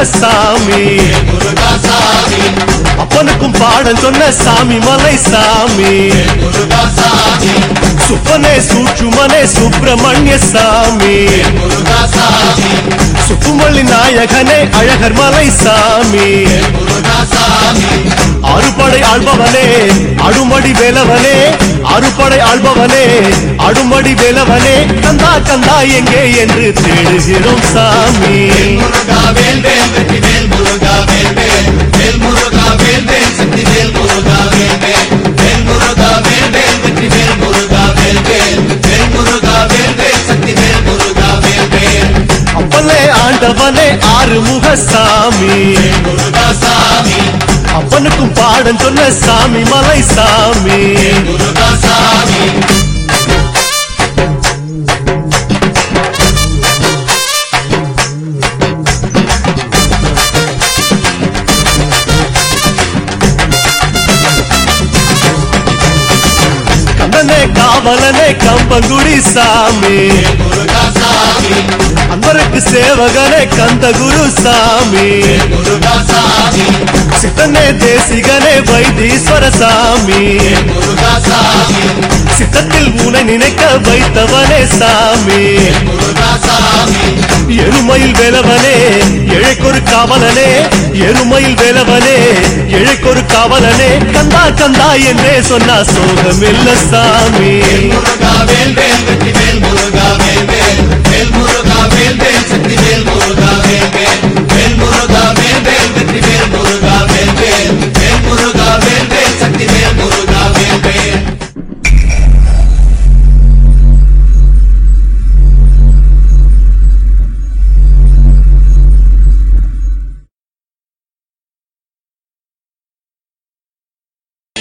சாமி முருகா சாமி அப்பனுக்கும் பாடம் சொன்ன சாமி மலை சாமி முருகா சாமி சுப்பனே சூற்றுமனே சுப்பிரமணிய சாமி முருகா சாமி சுப்புமல்லி நாயகனே அழகர் மலை சாமி முருகா சாமி அறுபடை ஆள்பவனே அடுமடி வேலவனே அறுபடை ஆள்பவனே அடுமடி வேலவனே கந்தா கந்தா எங்கே என்று தேடுகிறோம் சாமி முருகா வேல் வேல் வெற்றி வேல் முருகா வேல் வேல் வேல் முருகா வேல் வேல் சக்தி வேல் முருகா வேல் வேல் வேல் முருகா வேல் வேல் வெற்றி வேல் முருகா வேல் வேல் வேல் முருகா வேல் வேல் சக்தி வேல் முருகா வேல் வேல் அப்பனே ஆண்டவனே ஆறுமுக சாமி முருகா சாமி அப்பனுக்கும் பாடம் சொன்ன சாமி மலை சாமி முருகா சாமி கந்தனே காவலனே கம்பங்குடி சாமி முருகா சாமி அன்பருக்கு சேவகனே கந்த குரு சாமி முருகா சாமி சித்தனே தேசிகனே வைத்தீஸ்வர சாமி முருகா சாமி சித்தத்தில் உனை நினைக்க வைத்தவனே சாமி முருகா சாமி எருமையில் வேலவனே எழைக்கொரு காவலனே எருமையில் வேலவனே எழைக்கொரு காவலனே கந்தா கந்தா என்றே சொன்னா சோகமில்ல சாமி முருகா